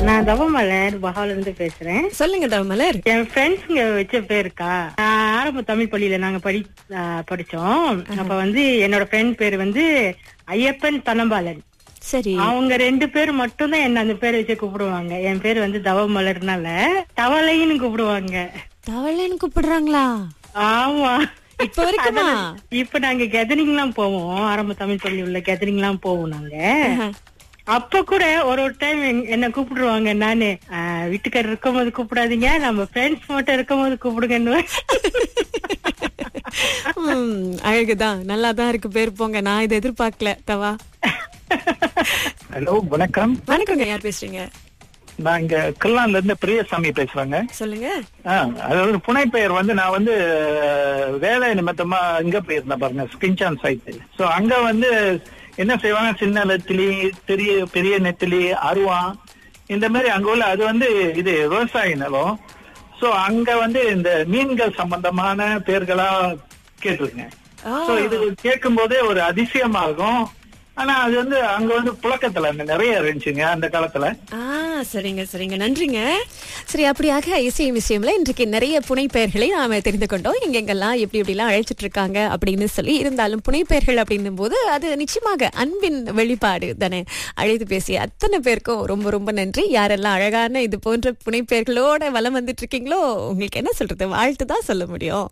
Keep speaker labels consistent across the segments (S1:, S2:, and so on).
S1: நான் தவமலர் பகால இருந்து பேசுறேன்
S2: சொல்லுங்க தவமலர்
S1: என் ஃப்ரெண்ட்ஸுங்க வச்ச பேருக்கா நான் ஆரம்ப தமிழ் பள்ளியில நாங்க படி ஆ, படிச்சோம் அப்ப வந்து என்னோட ஃப்ரெண்ட் பேர் வந்து ஐயப்பன் தனபாலன்
S2: சரி
S1: அவங்க ரெண்டு பேர் மட்டும் தான் என்ன அந்த பேரை வச்சு கூப்பிடுவாங்க என் பேர் வந்து தவமலர்னால தவளைன்னு கூப்பிடுவாங்க
S2: தவளைன்னு கூப்பிடுறாங்களா
S1: ஆமா
S2: இப்ப வரைக்குமா
S1: இப்ப நாங்க கெதரிங் எல்லாம் போவோம் ஆரம்ப தமிழ் பள்ளி உள்ள கெதரிங் எல்லாம் போவோம் நாங்க அப்ப கூட ஒரு ஒரு டைம் என்ன கூப்பிடுவாங்க நானு ஆஹ், வீட்டுக்காரர் இருக்கும் போது கூப்பிடாதீங்க நம்ம ஃப்ரெண்ட்ஸ் மட்டும் இருக்கும் போது கூப்பிடுங்கன்னு
S2: ம், அழகுதான் நல்லா தான் இருக்கு பேர் போங்க நான் இதை எதிர்பார்க்கல தவா
S3: ஹலோ வணக்கம்
S2: வணக்கங்க யார் பேசுறீங்க
S3: நான் இங்க கில்லான்ல இருந்து பிரியசாமி பேசுறேங்க
S2: சொல்லுங்க
S3: ஆ, அதாவது புனைப்பெயர் வந்து நான் வந்து அஹ், வேலை நிமித்தமா இங்க போயிருந்தேன் பாருங்க ஸ்கின்சான் சைட் சோ அங்க வந்து என்ன செய்வாங்க சின்ன நெத்திலி பெரிய பெரிய நெத்திலி அருவா இந்த மாதிரி அங்க உள்ள அது வந்து இது விவசாய நிலம் சோ அங்க வந்து இந்த மீன்கள் சம்பந்தமான பேர்களா கேட்டிருக்கேன்
S2: ஆ.
S3: சோ இது கேட்கும் போதே ஒரு அதிசயமாகும் ஆனா அது வந்து அங்க வந்து புழக்கத்துல அங்க நிறைய இருந்துச்சுங்க அந்த காலத்துல
S2: ஆ சரிங்க சரிங்க நன்றிங்க சரி அப்படியாக இசை விஷயம்ல இன்றைக்கு நிறைய புனைப்பெயர்களை நாம தெரிந்து கொண்டோம் எங்கெங்கெல்லாம் எப்படி எப்படிலாம் அழைச்சிட்டு இருக்காங்க அப்படின்னு சொல்லி இருந்தாலும் புனைப்பெயர்கள் அப்படின்னும் போது அது நிச்சயமாக அன்பின் வெளிப்பாடு தானே அழைத்து பேசிய அத்தனை பேருக்கும் ரொம்ப ரொம்ப நன்றி யாரெல்லாம் அழகான இது போன்ற புனைப்பெயர்களோட வலம் வந்துட்டு இருக்கீங்களோ உங்களுக்கு என்ன சொல்றது வாழ்த்து தான் சொல்ல முடியும்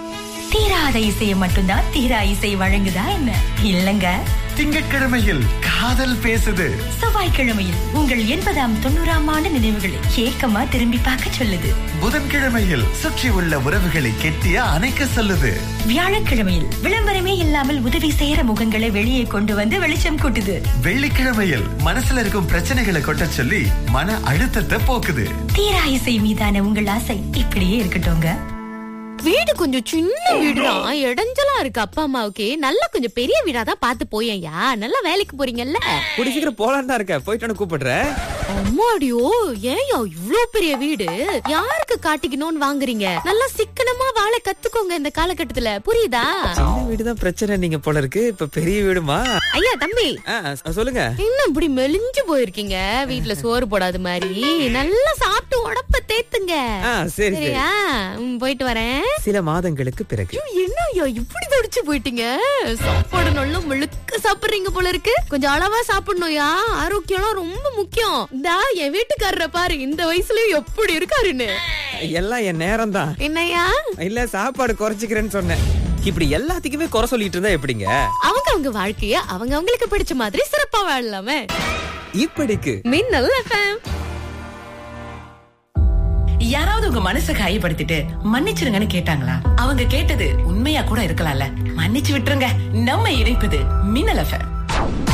S4: தீராத இசையை மட்டும்தான் தீரா இசை வழங்குதா என்ன இல்லங்க
S5: திங்கட்கிழமையில் காதல் பேசுது
S4: செவ்வாய்க்கிழமையில் உங்கள் எண்பதாம் தொண்ணூறாம் ஆண்டு நினைவுகளை ஏக்கமா திரும்பி பார்க்க சொல்லுது
S5: புதன்கிழமையில் சுற்றி உள்ள உறவுகளை கெட்டிய அணைக்க சொல்லுது
S4: வியாழக்கிழமையில் விளம்பரமே இல்லாமல் உதவி செய்யற முகங்களை வெளியே கொண்டு வந்து வெளிச்சம் கூட்டுது
S5: வெள்ளிக்கிழமையில் மனசுல இருக்கும் பிரச்சனைகளை கொட்ட சொல்லி மன அழுத்தத்தை போக்குது
S4: தீரா இசை மீதான உங்கள் ஆசை இப்படியே இருக்கட்டும்ங்க
S6: வீடு கொஞ்சம் சின்ன வீடுதான் இடைஞ்சலா இருக்கு அப்பா அம்மாவுக்கு நல்லா கொஞ்சம் பெரிய வீடா தான் பார்த்து போயேன்யா நல்லா வேலைக்கு போறீங்கல்ல
S7: கூடி சீக்கிரம் போலான்னு தான் இருக்கேன் போயிட்டு கூப்பிடுறேன்
S6: அம்மாடியோ ஏன்யா இவ்ளோ பெரிய வீடு யாருக்கு காட்டிக்கணும்னு வாங்குறீங்க நல்லா சிக்கனமா வாழ கத்துக்கோங்க இந்த காலகட்டத்துல புரியுதா
S7: சின்ன வீடு தான் பிரச்சனை நீங்க போல இருக்கு இப்ப பெரிய வீடுமா
S6: ஐயா தம்பி
S7: ஆ, சொ- சொல்லுங்க
S6: என்ன இப்படி மெலிஞ்சு போயிருக்கீங்க வீட்ல சோறு போடாத மாதிரி நல்லா சாப்பிட்டு உடப்ப தேத்துங்க
S7: ஆ, சரி, சரி.
S6: சரியா ம், போயிட்டு வரேன்
S7: சில மாதங்களுக்கு பிறகு
S6: என்ன ஐயா இப்படி தடிச்சு போயிட்டீங்க சாப்பாடு நல்லா முழுக்க சாப்பிடுறீங்க போல இருக்கு கொஞ்சம் அளவா சாப்பிடணும்யா ஆரோக்கியம்லாம் ரொம்ப முக்கியம் இந்தா என் வீட்டுக்காரரை பாரு இந்த வயசுலயும் எப்படி இருக்காருன்னு
S7: எல்லாம் என் நேரம் தான்
S6: என்னய்யா
S7: இல்ல சாப்பாடு குறைச்சிக்கிறேன்னு சொன்னேன் இப்படி எல்லாத்துக்குமே குறை சொல்லிட்டு இருந்தா எப்படிங்க
S6: அவங்க அவங்க வாழ்க்கைய அவங்க அவங்களுக்கு பிடிச்ச மாதிரி சிறப்பா வாழலாமே
S7: இப்படிக்கு
S6: மின்னல் எஃப்எம்
S8: யாராவது உங்க மனசை காயப்படுத்திட்டு மன்னிச்சிருங்கன்னு கேட்டாங்களா அவங்க கேட்டது உண்மையா கூட இருக்கலாம்ல மன்னிச்சு விட்டுருங்க நம்ம இணைப்பது மின்னல் எஃப்எம்